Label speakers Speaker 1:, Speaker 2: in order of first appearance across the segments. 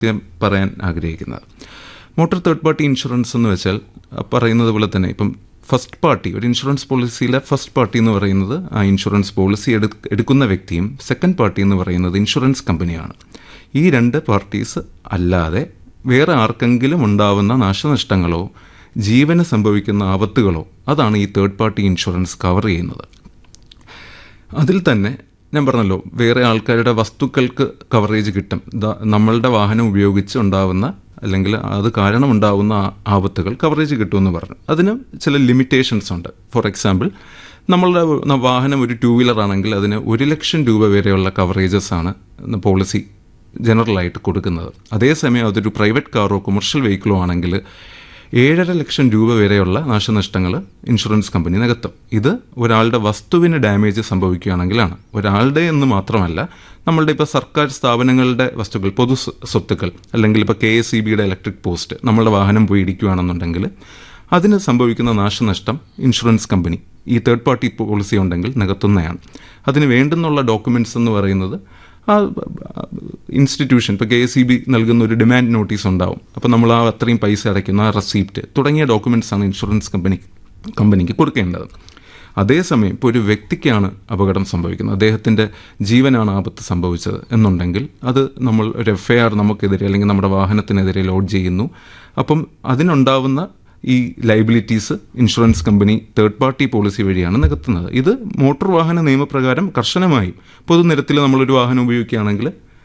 Speaker 1: ഞാൻ പറയാൻ ആഗ്രഹിക്കുന്നത് മോട്ടോർ തേർഡ് പാർട്ടി ഇൻഷുറൻസ് എന്ന് വെച്ചാൽ അഹ് പറയുന്നത് പോലെ തന്നെ ഇപ്പം ഫസ്റ്റ് പാർട്ടി ഒരു ഇൻഷുറൻസ് പോളിസിയിലെ ഫസ്റ്റ് പാർട്ടി എന്ന് പറയുന്നത് ആ ഇൻഷുറൻസ് പോളിസി എടു എടുക്കുന്ന വ്യക്തിയും സെക്കൻഡ് പാർട്ടി എന്ന് പറയുന്നത് ഇൻഷുറൻസ് കമ്പനിയാണ് ഈ രണ്ട് പാർട്ടീസ് അല്ലാതെ വേറെ ആർക്കെങ്കിലും ഉണ്ടാവുന്ന നാശനഷ്ടങ്ങളോ ജീവന് സംഭവിക്കുന്ന ആപത്തുകളോ അതാണ് ഈ തേർഡ് പാർട്ടി ഇൻഷുറൻസ് കവർ ചെയ്യുന്നത് അതിൽ തന്നെ ഞാൻ പറഞ്ഞല്ലോ വേറെ ആൾക്കാരുടെ വസ്തുക്കൾക്ക് കവറേജ് കിട്ടും ദാ- നമ്മളുടെ വാഹനം ഉപയോഗിച്ച് ഉണ്ടാവുന്ന അല്ലെങ്കിൽ അത് കാരണം ഉണ്ടാവുന്ന ആ- ആപത്തുകൾ കവറേജ് കിട്ടുമെന്ന് പറഞ്ഞു അതിന് ചില ലിമിറ്റേഷൻസ് ഉണ്ട് ഫോർ എക്സാമ്പിൾ നമ്മളുടെ ന- വാഹനം ഒരു ടൂ വീലർ ആണെങ്കിൽ അതിന് ഒരു ലക്ഷം രൂപ വരെയുള്ള കവറേജസ് ആണ് പോളിസി ജനറലായിട്ട് കൊടുക്കുന്നത് അതേസമയം അതൊരു പ്രൈവറ്റ് കാറോ കൊമേഴ്ഷ്യൽ വെഹിക്കിളോ ആണെങ്കിൽ ഏഴര ലക്ഷം രൂപ വരെയുള്ള നാശനഷ്ടങ്ങൾ ഇൻഷുറൻസ് കമ്പനി നികത്തും ഇത് ഒരാളുടെ വസ്തുവിന് ഡാമേജ് സംഭവിക്കുകയാണെങ്കിലാണ് ഒരാളുടെ എന്ന് മാത്രമല്ല നമ്മളുടെ ഇപ്പോൾ സർക്കാർ സ്ഥാപനങ്ങളുടെ വസ്തുക്കൾ പൊതു സ്വ- സ്വത്തുക്കൾ അല്ലെങ്കിൽ ഇപ്പോൾ കെ എസ് ഇ ബിയുടെ ഇലക്ട്രിക് പോസ്റ്റ് നമ്മളുടെ വാഹനം പോയി ഇടിക്കുകയാണെന്നുണ്ടെങ്കിൽ അതിന് സംഭവിക്കുന്ന നാശനഷ്ടം ഇൻഷുറൻസ് കമ്പനി ഈ തേർഡ് പാർട്ടി പോളിസി ഉണ്ടെങ്കിൽ നികത്തുന്നതാണ് അതിന് വേണ്ടുന്നുള്ള ഡോക്യുമെൻറ്റ്സ് എന്ന് പറയുന്നത് ആ ഇൻസ്റ്റിറ്റ്യൂഷൻ ഇപ്പോൾ കെ എസ് ഇ ബി നൽകുന്ന ഒരു ഡിമാൻഡ് നോട്ടീസ് ഉണ്ടാവും അപ്പോൾ നമ്മൾ ആ അത്രയും പൈസ അടയ്ക്കുന്ന ആ റെസീപ്റ്റ് തുടങ്ങിയ ഡോക്യുമെൻറ്റ്സ് ആണ് ഇൻഷുറൻസ് കമ്പനി കമ്പനിക്ക് കൊടുക്കേണ്ടത് അതേസമയം ഇപ്പോൾ ഒരു വ്യക്തിക്കാണ് അപകടം സംഭവിക്കുന്നത് അദ്ദേഹത്തിൻ്റെ ജീവനാണ് ആപത്ത് സംഭവിച്ചത് എന്നുണ്ടെങ്കിൽ അത് നമ്മൾ ഒരു എഫ് ഐ ആർ നമുക്കെതിരെ അല്ലെങ്കിൽ നമ്മുടെ വാഹനത്തിനെതിരെ ലോഡ് ചെയ്യുന്നു അപ്പം അതിനുണ്ടാവുന്ന ഈ liabilities insurance company third party policy വഴിയാണ് നികത്തുന്നത് ഇത് മോട്ടോർ വാഹന നിയമപ്രകാരം കർശനമായും പൊതുനിരത്തിൽ നമ്മളൊരു വാഹനം ഉപയോഗിക്കുകയാണെങ്കിൽ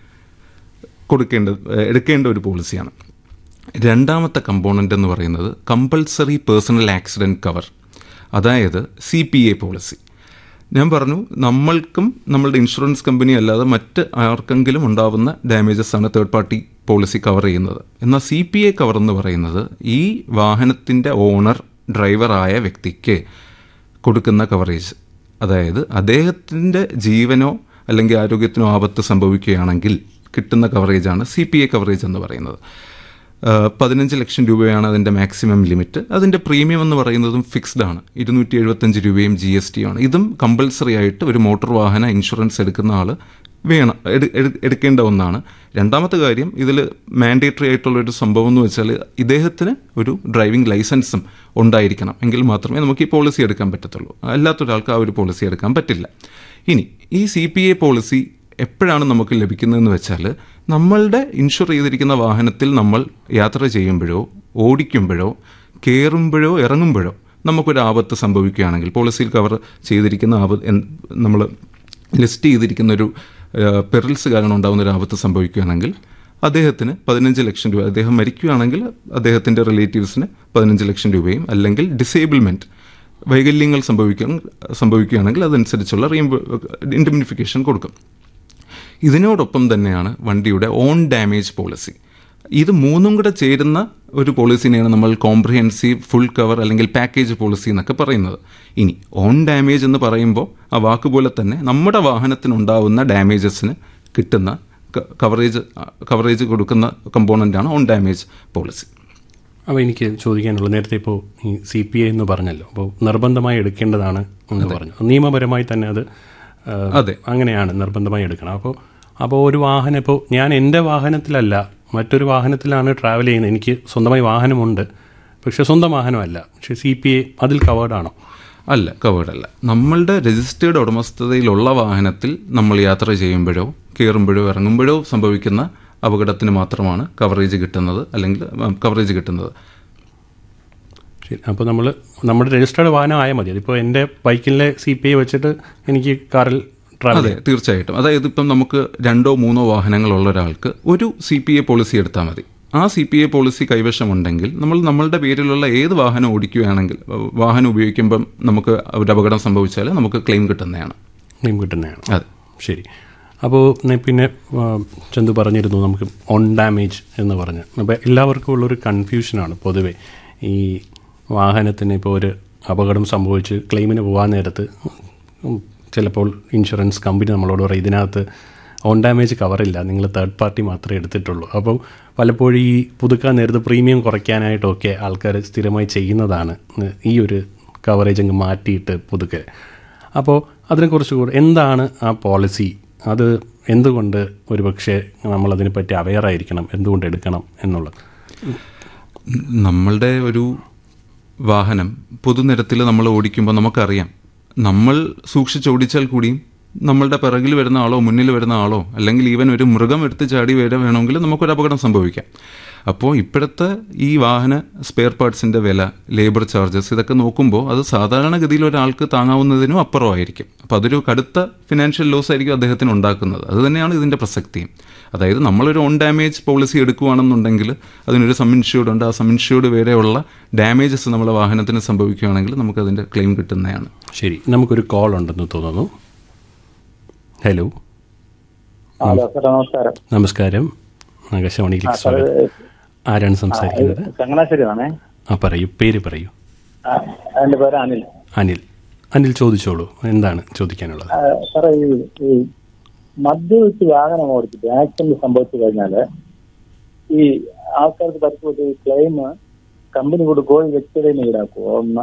Speaker 1: കൊടുക്കേണ്ട ഏഹ് എടുക്കേണ്ട ഒരു പോളിസിയാണ് രണ്ടാമത്തെ കമ്പോണൻ്റ് എന്ന് പറയുന്നത് കമ്പൾസറി പേഴ്സണൽ ആക്സിഡൻറ്റ് കവർ അതായത് സി പി എ പോളിസി ഞാൻ പറഞ്ഞു നമ്മൾക്കും നമ്മളുടെ ഇൻഷുറൻസ് കമ്പനി അല്ലാതെ മറ്റ് ആർക്കെങ്കിലും ഉണ്ടാവുന്ന ഡാമേജസ് ആണ് തേർഡ് പാർട്ടി പോളിസി കവർ ചെയ്യുന്നത് എന്നാൽ സി പി എ കവർ എന്ന് പറയുന്നത് ഈ വാഹനത്തിൻ്റെ ഓണർ ഡ്രൈവറായ വ്യക്തിക്ക് കൊടുക്കുന്ന കവറേജ് അതായത് അദ്ദേഹത്തിൻ്റെ ജീവനോ അല്ലെങ്കിൽ ആരോഗ്യത്തിനോ ആപത്ത് സംഭവിക്കുകയാണെങ്കിൽ കിട്ടുന്ന കവറേജാണ് സി പി എ കവറേജ് എന്ന് പറയുന്നത് ആ, പതിനഞ്ച് ലക്ഷം രൂപയാണ് അതിൻ്റെ മാക്സിമം ലിമിറ്റ് അതിൻ്റെ പ്രീമിയം എന്ന് പറയുന്നതും ഫിക്സ്ഡ് ആണ് ഇരുന്നൂറ്റി എഴുപത്തഞ്ച് രൂപയും ജി എസ് ടി ആണ് ഇതും കമ്പൾസറി ആയിട്ട് ഒരു മോട്ടോർ വാഹന ഇൻഷുറൻസ് എടുക്കുന്ന ആൾ വേണം എടു- എടു- എടുക്കേണ്ട ഒന്നാണ് രണ്ടാമത്തെ കാര്യം ഇതിൽ മാൻഡേറ്ററി ആയിട്ടുള്ള ഒരു സംഭവം എന്ന് വെച്ചാൽ ഇദ്ദേഹത്തിന് ഒരു ഡ്രൈവിംഗ് ലൈസൻസും ഉണ്ടായിരിക്കണം എങ്കിൽ മാത്രമേ നമുക്ക് ഈ പോളിസി എടുക്കാൻ പറ്റത്തുള്ളൂ അല്ലാത്തൊരാൾക്ക് ആ ഒരു പോളിസി എടുക്കാൻ പറ്റില്ല ഇനി ഈ സി പി എ പോളിസി എപ്പോഴാണ് നമുക്ക് ലഭിക്കുന്നതെന്ന് വെച്ചാൽ നമ്മളുടെ ഇൻഷുർ ചെയ്തിരിക്കുന്ന വാഹനത്തിൽ നമ്മൾ യാത്ര ചെയ്യുമ്പോഴോ ഓടിക്കുമ്പോഴോ കയറുമ്പോഴോ ഇറങ്ങുമ്പോഴോ നമുക്കൊരു ആപത്ത് സംഭവിക്കുകയാണെങ്കിൽ പോളിസിയിൽ കവർ ചെയ്തിരിക്കുന്ന ആപത്ത് നമ്മൾ ലിസ്റ്റ് ചെയ്തിരിക്കുന്ന ഒരു പെറിൽസ് കാരണം ഉണ്ടാകുന്ന ഒരു ആപത്ത് സംഭവിക്കുകയാണെങ്കിൽ അദ്ദേഹത്തിന് പതിനഞ്ച് ലക്ഷം രൂപ അദ്ദേഹം മരിക്കുകയാണെങ്കിൽ അദ്ദേഹത്തിൻ്റെ റിലേറ്റീവ്സിന് പതിനഞ്ച് ലക്ഷം രൂപയും അല്ലെങ്കിൽ ഡിസേബിൾമെൻറ്റ് വൈകല്യങ്ങൾ സംഭവിക്കാൻ സംഭവിക്കുകയാണെങ്കിൽ അതനുസരിച്ചുള്ള റീംബ ഇൻഡമിനിഫിക്കേഷൻ കൊടുക്കും ഇതിനോടൊപ്പം തന്നെയാണ് വണ്ടിയുടെ ഓൺ ഡാമേജ് പോളിസി ഇത് മൂന്നും കൂടെ ചേരുന്ന ഒരു പോളിസിനെയാണ് നമ്മൾ കോംപ്രിഹെൻസീവ് ഫുൾ കവർ അല്ലെങ്കിൽ പാക്കേജ് പോളിസി എന്നൊക്കെ പറയുന്നത് ഇനി ഓൺ ഡാമേജ് എന്ന് പറയുമ്പോൾ ആ വാക്ക് പോലെ തന്നെ നമ്മുടെ വാഹനത്തിനുണ്ടാവുന്ന ഡാമേജസിന് കിട്ടുന്ന കവറേജ് കവറേജ് കൊടുക്കുന്ന കമ്പോണൻ്റാണ് ഓൺ ഡാമേജ് പോളിസി
Speaker 2: അപ്പോൾ എനിക്ക് ചോദിക്കാനുള്ളത് നേരത്തെ ഇപ്പോൾ ഈ സി പി ഐ എന്ന് പറഞ്ഞല്ലോ അപ്പോൾ നിർബന്ധമായി എടുക്കേണ്ടതാണ് എന്ന് പറഞ്ഞു നിയമപരമായി തന്നെ അത് ആ,
Speaker 1: അതെ.
Speaker 2: അങ്ങനെയാണ് നിർബന്ധമായി എടുക്കണം അപ്പോൾ അപ്പോൾ ഒരു വാഹനം ഇപ്പോൾ ഞാൻ എൻ്റെ വാഹനത്തിലല്ല മറ്റൊരു വാഹനത്തിലാണ് ട്രാവൽ ചെയ്യുന്നത് എനിക്ക് സ്വന്തമായി വാഹനമുണ്ട് പക്ഷേ സ്വന്തം വാഹനമല്ല പക്ഷേ സി പി ഐ അതിൽ കവേർഡാണോ
Speaker 1: അല്ല കവേർഡ് അല്ല നമ്മളുടെ രജിസ്റ്റേർഡ് ഉടമസ്ഥതയിലുള്ള വാഹനത്തിൽ നമ്മൾ യാത്ര ചെയ്യുമ്പോഴോ കയറുമ്പോഴോ ഇറങ്ങുമ്പോഴോ സംഭവിക്കുന്ന അപകടത്തിന് മാത്രമാണ് കവറേജ് കിട്ടുന്നത് അല്ലെങ്കിൽ കവറേജ് കിട്ടുന്നത്
Speaker 2: ശരി അപ്പോൾ നമ്മൾ നമ്മുടെ രജിസ്റ്റേർഡ് വാഹനം ആയാൽ മതി അതിപ്പോൾ എൻ്റെ ബൈക്കിലെ സി പി ഐ വെച്ചിട്ട് എനിക്ക് കാറിൽ ട്രാവൽ
Speaker 1: അതെ തീർച്ചയായിട്ടും അതായത് ഇപ്പം നമുക്ക് രണ്ടോ മൂന്നോ വാഹനങ്ങളുള്ള ഒരാൾക്ക് ഒരു സി പി എ പോളിസി എടുത്താൽ മതി ആ സി പി എ പോളിസി കൈവശമുണ്ടെങ്കിൽ നമ്മൾ നമ്മളുടെ പേരിലുള്ള ഏത് വാഹനം ഓടിക്കുകയാണെങ്കിൽ ഏഹ്, വാഹനം ഉപയോഗിക്കുമ്പം നമുക്ക് ഒരു അപകടം സംഭവിച്ചാൽ നമുക്ക് ക്ലെയിം കിട്ടുന്നതാണ്
Speaker 2: ക്ലെയിം കിട്ടുന്നതാണ്
Speaker 1: അതെ
Speaker 2: ശരി അപ്പോൾ നെ- പിന്നെ ആ, ചന്തു പറഞ്ഞിരുന്നു നമുക്ക് ഓൺ ഡാമേജ് എന്ന് പറഞ്ഞ് അപ്പോൾ എല്ലാവർക്കും ഉള്ളൊരു കൺഫ്യൂഷനാണ് പൊതുവെ ഈ വാഹനത്തിന് ഇപ്പോൾ ഒരു അപകടം സംഭവിച്ച് ക്ലെയിമിന് പോകാൻ നേരത്ത് ഉം, ചിലപ്പോൾ ഇൻഷുറൻസ് കമ്പനി നമ്മളോട് പറയും ഇതിനകത്ത് ഓൺ ഡാമേജ് കവറില്ല നിങ്ങൾ തേർഡ് പാർട്ടി മാത്രമേ എടുത്തിട്ടുള്ളൂ അപ്പോൾ പലപ്പോഴും ഈ പുതുക്കാൻ നേരത്ത് പ്രീമിയം കുറയ്ക്കാനായിട്ടൊക്കെ ആൾക്കാർ സ്ഥിരമായി ചെയ്യുന്നതാണ് ഈ ഒരു കവറേജ് അങ്ങ് മാറ്റിയിട്ട് പുതുക്കൽ അപ്പോൾ അതിനെക്കുറിച്ച് കൂടെ എന്താണ് ആ പോളിസി അത് എന്തുകൊണ്ട് ഒരുപക്ഷെ നമ്മളതിനെപ്പറ്റി അവെയറായിരിക്കണം എന്തുകൊണ്ട് എടുക്കണം എന്നുള്ളത്
Speaker 1: നമ്മളുടെ ഒരു വാഹനം പൊതുനിരത്തിൽ നമ്മൾ ഓടിക്കുമ്പോൾ നമുക്കറിയാം നമ്മൾ സൂക്ഷിച്ചോടിച്ചാൽ കൂടിയും നമ്മളുടെ പിറകിൽ വരുന്ന ആളോ മുന്നിൽ വരുന്ന ആളോ അല്ലെങ്കിൽ ഈവൻ ഒരു മൃഗം എടുത്ത് ചാടി വരെ വേണമെങ്കിൽ നമുക്കൊരു അപകടം സംഭവിക്കാം അപ്പോൾ ഇപ്പോഴത്തെ ഈ വാഹന സ്പെയർ പാർട്സിൻ്റെ വില ലേബർ ചാർജസ് ഇതൊക്കെ നോക്കുമ്പോൾ അത് സാധാരണഗതിയിൽ ഒരാൾക്ക് താങ്ങാവുന്നതിനും അപ്പുറമായിരിക്കും അപ്പോൾ അതൊരു കടുത്ത ഫിനാൻഷ്യൽ ലോസ് ആയിരിക്കും അദ്ദേഹത്തിന് ഉണ്ടാക്കുന്നത് അത് തന്നെയാണ് ഇതിൻ്റെ പ്രസക്തിയും അതായത് നമ്മളൊരു ഓൺ ഡാമേജ് പോളിസി എടുക്കുകയാണെന്നുണ്ടെങ്കിൽ അതിനൊരു സം ഇൻഷ്യൂർഡ് ഉണ്ട് ആ സം ഇൻഷ്യൂർഡ് വരെയുള്ള ഡാമേജസ് നമ്മളെ വാഹനത്തിന് സംഭവിക്കുകയാണെങ്കിൽ നമുക്കതിൻ്റെ ക്ലെയിം കിട്ടുന്നതാണ്
Speaker 2: ശരി നമുക്കൊരു കോൾ ഉണ്ടെന്ന് തോന്നുന്നു ഹലോ
Speaker 3: ഹലോ സാർ നമസ്കാരം
Speaker 2: നമസ്കാരം ആകാശവാണിയിലേക്ക് സ്വാഗതം ആരാണ് സംസാരിക്കുന്നത്
Speaker 3: ചങ്ങനാശ്ശേരിയാണേ
Speaker 2: ആ പറയൂ പേര് പറയൂ
Speaker 3: ആ, എന്റെ പേര് അനിൽ
Speaker 2: അനിൽ അനിൽ ചോദിച്ചോളൂ എന്താണ് ചോദിക്കാനുള്ളത്
Speaker 3: ആ, സാറേ ഈ ഈ മദ്യപിച്ച് വാഹനം ഓടിച്ചിട്ട് ആക്സിഡന്റ് സംഭവിച്ചു കഴിഞ്ഞാല് ഈ ആൾക്കാർക്ക് പറ്റുന്ന ഈ ക്ലെയിം കമ്പനി കൊടുക്കുമോ ഈ വ്യക്തിയുടെ ഈടാക്കുമോ ഒന്ന്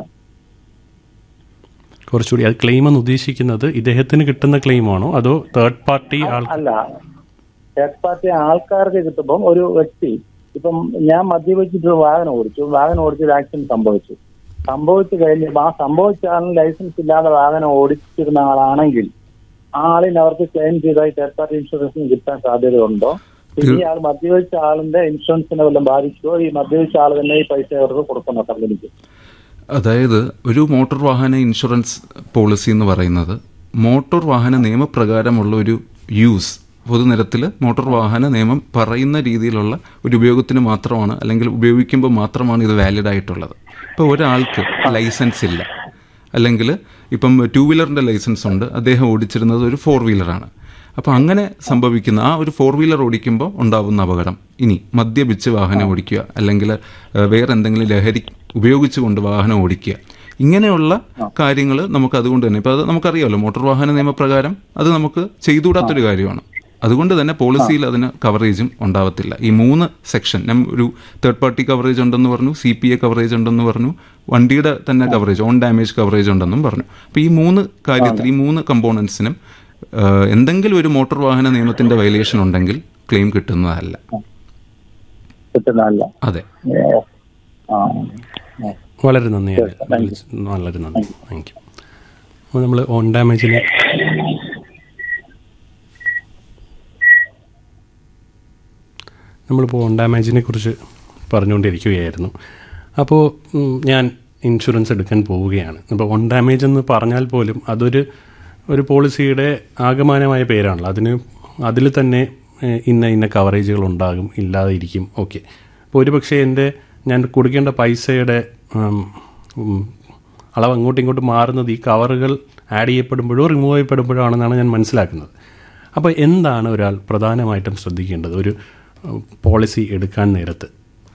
Speaker 2: കുറച്ചുകൂടി അത് ക്ലെയിം എന്ന് ഉദ്ദേശിക്കുന്നത് ഇദ്ദേഹത്തിന് കിട്ടുന്ന ക്ലെയിമാണോ അതോ തേർഡ് പാർട്ടി ആൾ
Speaker 3: അല്ല തേർഡ് പാർട്ടി ആൾക്കാർക്ക് കിട്ടുമ്പം ഒരു വ്യക്തി ഇപ്പം ഞാൻ മദ്യപിച്ചിട്ട് ഒരു വാഹനം ഓടിച്ചു വാഹനം ഓടിച്ച് ഒരു ആക്സിഡന്റ് സംഭവിച്ചു സംഭവിച്ചു കഴിഞ്ഞപ്പോൾ ആ സംഭവിച്ച ആളിന് ലൈസൻസ് ഇല്ലാതെ വാഹനം ഓടിച്ചിരുന്ന ആളാണെങ്കിൽ ആ ആളിന് അവർക്ക് ക്ലെയിം ചെയ്താൽ തേർഡ് പാർട്ടി ഇൻഷുറൻസിന് കിട്ടാൻ സാധ്യതയുണ്ടോ പിന്നെ ഈ ആൾ മദ്യപിച്ച ആളിന്റെ ഇൻഷുറൻസിനെ വല്ലതും ബാധിക്കുമോ ഈ മദ്യപിച്ച ആൾ തന്നെ ഈ പൈസ അവർക്ക് കൊടുക്കുന്ന കമ്പനിക്ക്
Speaker 1: അതായത് ഒരു മോട്ടോർ വാഹന ഇൻഷുറൻസ് പോളിസി എന്ന് പറയുന്നത് മോട്ടോർ വാഹന നിയമപ്രകാരമുള്ള ഒരു യൂസ് പൊതുനിരത്തിൽ മോട്ടോർ വാഹന നിയമം പറയുന്ന രീതിയിലുള്ള ഒരു ഉപയോഗത്തിന് മാത്രമാണ് അല്ലെങ്കിൽ ഉപയോഗിക്കുമ്പോൾ മാത്രമാണ് ഇത് വാലിഡ് ആയിട്ടുള്ളത് ഇപ്പോൾ ഒരാൾക്ക് ലൈസൻസ് ഇല്ല അല്ലെങ്കിൽ ഇപ്പം ടു വീലറിൻ്റെ ലൈസൻസ് ഉണ്ട് അദ്ദേഹം ഓടിച്ചിരുന്നത് ഒരു ഫോർ വീലറാണ് അപ്പോൾ അങ്ങനെ സംഭവിക്കുന്ന ആ ഒരു ഫോർ വീലർ ഓടിക്കുമ്പോൾ ഉണ്ടാവുന്ന അപകടം ഇനി മദ്യപിച്ച് വാഹനം ഓടിക്കുക അല്ലെങ്കിൽ ഏഹ്, വേറെ എന്തെങ്കിലും ലഹരി ഉപയോഗിച്ചുകൊണ്ട് വാഹനം ഓടിക്കുക ഇങ്ങനെയുള്ള കാര്യങ്ങൾ നമുക്ക് അതുകൊണ്ട് തന്നെ ഇപ്പോൾ അത് നമുക്കറിയാമല്ലോ മോട്ടോർ വാഹന നിയമപ്രകാരം അത് നമുക്ക് ചെയ്തുകൂടാത്തൊരു കാര്യമാണ് അതുകൊണ്ട് തന്നെ പോളിസിയിൽ അതിന് കവറേജും ഉണ്ടാവത്തില്ല ഈ മൂന്ന് സെക്ഷൻ ഞാൻ ഒരു തേർഡ് പാർട്ടി കവറേജ് ഉണ്ടെന്ന് പറഞ്ഞു സി പി എ കവറേജ് ഉണ്ടെന്ന് പറഞ്ഞു വണ്ടിയുടെ തന്നെ കവറേജ് ഓൺ ഡാമേജ് കവറേജ് ഉണ്ടെന്നും പറഞ്ഞു അപ്പോൾ ഈ മൂന്ന് കാര്യത്തിൽ ഈ മൂന്ന് കമ്പോണൻസിനും എന്തെങ്കിലും ഒരു മോട്ടോർ വാഹന നിയമത്തിന്റെ വയലേഷൻ ഉണ്ടെങ്കിൽ ക്ലെയിം കിട്ടുന്നതല്ല
Speaker 3: കിട്ടുന്നതല്ല
Speaker 1: അതെ
Speaker 3: ആ
Speaker 2: വളരെ നന്ദി അനിൽ വിളിച്ച- വളരെ നന്ദി താങ്ക് യു അപ്പോൾ നമ്മൾ ഓൺ ഡാമേജിന് നമ്മളിപ്പോൾ ഓൺ ഡാമേജിനെ കുറിച്ച് പറഞ്ഞുകൊണ്ടിരിക്കുകയായിരുന്നു അപ്പോൾ ഉം, ഞാൻ ഇൻഷുറൻസ് എടുക്കാൻ പോവുകയാണ് അപ്പോൾ ഓൺ ഡാമേജ് എന്ന് പറഞ്ഞാൽ പോലും അതൊരു ഒരു പോളിസിയുടെ ആകമാനമായ പേരാണല്ലോ അതിന് അതിൽ തന്നെ ഏഹ്, ഇന്ന ഇന്ന കവറേജുകൾ ഉണ്ടാകും ഇല്ലാതെ ഇരിക്കും ഓക്കെ അപ്പോൾ ഒരു പക്ഷേ എൻ്റെ ഞാൻ കൊടുക്കേണ്ട പൈസയുടെ ഉം, ഉം, അളവ് അങ്ങോട്ടും ഇങ്ങോട്ടും മാറുന്നത് ഈ കവറുകൾ ആഡ് ചെയ്യപ്പെടുമ്പോഴോ റിമൂവ് ചെയ്യപ്പെടുമ്പോഴോ ആണെന്നാണ് ഞാൻ മനസ്സിലാക്കുന്നത് അപ്പോൾ എന്താണ് ഒരാൾ പ്രധാനമായിട്ടും ശ്രദ്ധിക്കേണ്ടത് ഒരു ഉം, പോളിസി എടുക്കാൻ നേരത്ത്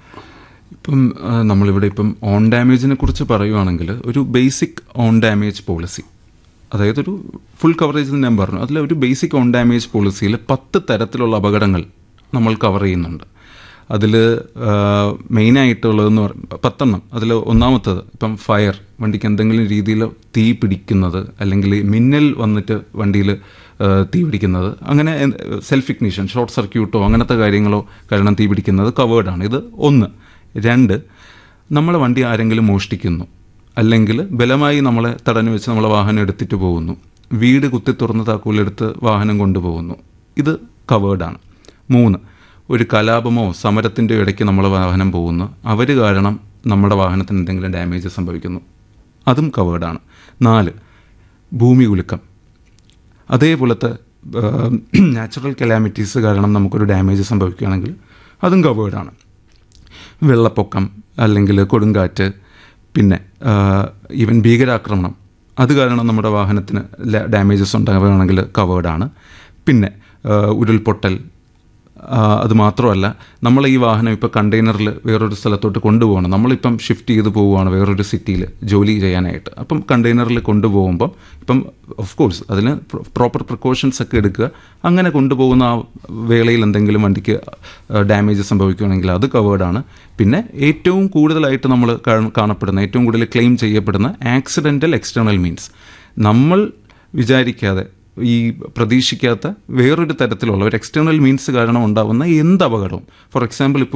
Speaker 1: ഇപ്പം ആ, നമ്മളിവിടെ ഇപ്പം ഓൺ ഡാമേജിനെ കുറിച്ച് പറയുവാണെങ്കിൽ ഒരു ബേസിക് ഓൺ ഡാമേജ് പോളിസി അതായത് ഒരു ഫുൾ കവറേജ് ഞാൻ പറഞ്ഞു അതിൽ ഒരു ബേസിക് ഓൺ ഡാമേജ് പോളിസിയിൽ പത്ത് തരത്തിലുള്ള അപകടങ്ങൾ നമ്മൾ കവർ ചെയ്യുന്നുണ്ട് അതിൽ മെയിനായിട്ടുള്ളതെന്ന് പറ പത്തെണ്ണം അതിൽ ഒന്നാമത്തത് ഇപ്പം ഫയർ വണ്ടിക്ക് എന്തെങ്കിലും രീതിയിൽ തീ പിടിക്കുന്നത് അല്ലെങ്കിൽ മിന്നൽ വന്നിട്ട് വണ്ടിയിൽ തീ പിടിക്കുന്നത് അങ്ങനെ സെൽഫ് ഇഗ്നിഷൻ ഷോർട്ട് സർക്യൂട്ടോ അങ്ങനത്തെ കാര്യങ്ങളോ കാരണം തീ പിടിക്കുന്നത് കവേർഡാണ് ഇത് ഒന്ന് രണ്ട് നമ്മളെ വണ്ടി ആരെങ്കിലും മോഷ്ടിക്കുന്നു അല്ലെങ്കിൽ ബലമായി നമ്മളെ തടഞ്ഞു വെച്ച് നമ്മളെ വാഹനം എടുത്തിട്ട് പോകുന്നു വീട് കുത്തി തുറന്ന് താക്കോലെടുത്ത് വാഹനം കൊണ്ടുപോകുന്നു ഇത് കവേർഡാണ് മൂന്ന് ഒരു കലാപമോ സമരത്തിൻ്റെ ഇടയ്ക്ക് നമ്മളെ വാഹനം പോകുന്നു അവർ കാരണം നമ്മുടെ വാഹനത്തിന് എന്തെങ്കിലും ഡാമേജ് സംഭവിക്കുന്നു അതും കവേർഡാണ് നാല് ഭൂമി കുലുക്കം അതേപോലത്തെ നാച്ചുറൽ കലാമിറ്റീസ് കാരണം നമുക്കൊരു ഡാമേജ് സംഭവിക്കുകയാണെങ്കിൽ അതും കവേർഡാണ് വെള്ളപ്പൊക്കം അല്ലെങ്കിൽ കൊടുങ്കാറ്റ് പിന്നെ ഈവൻ ഭീകരാക്രമണം അത് കാരണം നമ്മുടെ വാഹനത്തിന് ഡാമേജസ് ഉണ്ടാവുകയാണെങ്കിൽ കവേർഡാണ് പിന്നെ ആ, ഉരുൾപൊട്ടൽ ആ, അത് മാത്രമല്ല നമ്മൾ ഈ വാഹനം ഇപ്പോൾ കണ്ടെയ്നറിൽ വേറൊരു സ്ഥലത്തോട്ട് കൊണ്ടുപോകണം നമ്മളിപ്പം ഷിഫ്റ്റ് ചെയ്ത് പോവുകയാണ് വേറൊരു സിറ്റിയിൽ ജോലി ചെയ്യാനായിട്ട് അപ്പം കണ്ടെയ്നറിൽ കൊണ്ടുപോകുമ്പം ഇപ്പം ഓഫ് കോഴ്സ് അതിന് പ്രോപ്പർ പ്രിക്കോഷൻസ് ഒക്കെ എടുക്കുക അങ്ങനെ കൊണ്ടുപോകുന്ന ആ വേളയിൽ എന്തെങ്കിലും വണ്ടിക്ക് ഡാമേജ് സംഭവിക്കുകയാണെങ്കിൽ അത് കവേർഡാണ് പിന്നെ ഏറ്റവും കൂടുതലായിട്ട് നമ്മൾ കാ- കാണപ്പെടുന്ന ഏറ്റവും കൂടുതൽ ക്ലെയിം ചെയ്യപ്പെടുന്ന ആക്സിഡൻ്റൽ എക്സ്റ്റേണൽ മീൻസ് നമ്മൾ വിചാരിക്കാതെ ഈ പ്രതീക്ഷിക്കാത്ത വേറൊരു തരത്തിലുള്ള ഒരു എക്സ്റ്റേണൽ മീൻസ് കാരണം ഉണ്ടാവുന്ന എന്ത് അപകടവും ഫോർ എക്സാമ്പിൾ ഇപ്പോൾ